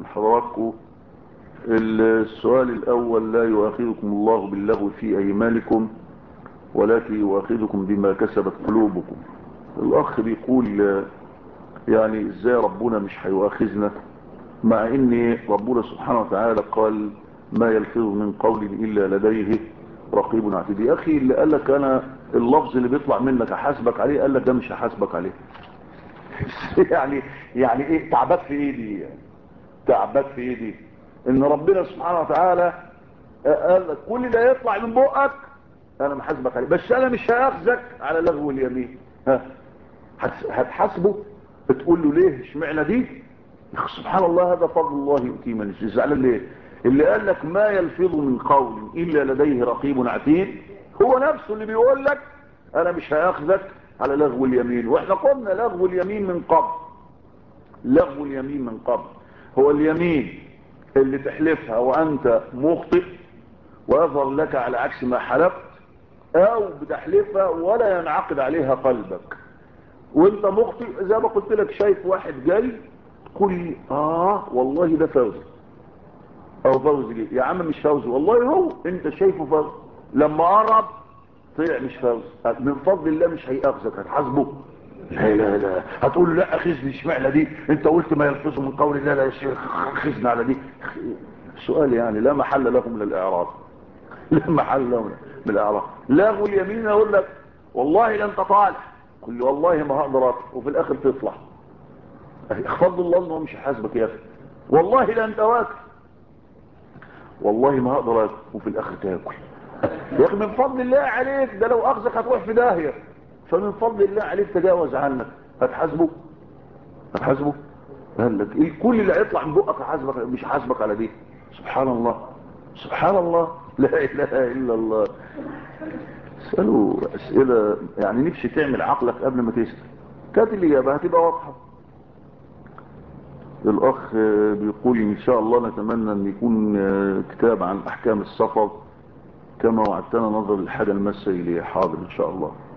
حضراتكم السؤال الاول لا يؤاخذكم الله باللغو في ايمانكم ولكن يؤاخذكم بما كسبت قلوبكم الاخ بيقول يعني ازاي ربنا مش هيؤاخذنا مع ان ربنا سبحانه وتعالى قال ما يلفظ من قول الا لديه رقيب عتيد يا اخي اللي قال لك انا اللفظ اللي بيطلع منك احاسبك عليه قال لك ده مش هحاسبك عليه يعني يعني ايه تعبت في ايه دي تعبت في ايه دي ان ربنا سبحانه وتعالى قال لك كل اللي يطلع من بقك انا محاسبك عليه بس انا مش هاخذك على لغو اليمين ها هتحاسبه تقول له ليه اشمعنى دي سبحان الله هذا فضل الله يؤتيه من يشاء زعلان ليه اللي قال لك ما يلفظ من قول الا لديه رقيب عتيد هو نفسه اللي بيقول لك انا مش هاخذك على لغو اليمين واحنا قلنا لغو اليمين من قبل لغو اليمين من قبل هو اليمين اللي تحلفها وانت مخطئ ويظهر لك على عكس ما حلفت او بتحلفها ولا ينعقد عليها قلبك وانت مخطئ زي ما قلت لك شايف واحد جاي تقول لي اه والله ده فوزي او فوزي ليه يا عم مش فوزي والله هو انت شايفه فوزي لما قرب طلع مش فوزي من فضل الله مش هيأخذك هتحاسبه لا لا لا هتقول له لا اخذني اشمعنى دي انت قلت ما يلفظه من قول الله لا يا شيخ اخذنا على دي سؤال يعني لا محل له من الاعراض لا محل له من الاعراض لاغوا اليمين اقول لك والله لا انت طالع قل لي والله ما هقدر اطلع وفي الاخر تطلع فضل الله انه مش هيحاسبك يا اخي والله لا انت واكل والله ما هقدر اكل وفي الاخر تاكل يا اخي من فضل الله عليك ده لو اخذك هتروح في داهيه فمن فضل الله عليك تجاوز عنك هتحاسبه هتحاسبه قال لك كل اللي هيطلع من بقك هحاسبك مش هحاسبك على دي سبحان الله سبحان الله لا اله الا الله اسالوا اسئله يعني نفسي تعمل عقلك قبل ما تسال كانت الاجابه هتبقى واضحه الاخ بيقول ان شاء الله نتمنى ان يكون كتاب عن احكام السفر كما وعدتنا نظر الحاجه المسه اليه حاضر ان شاء الله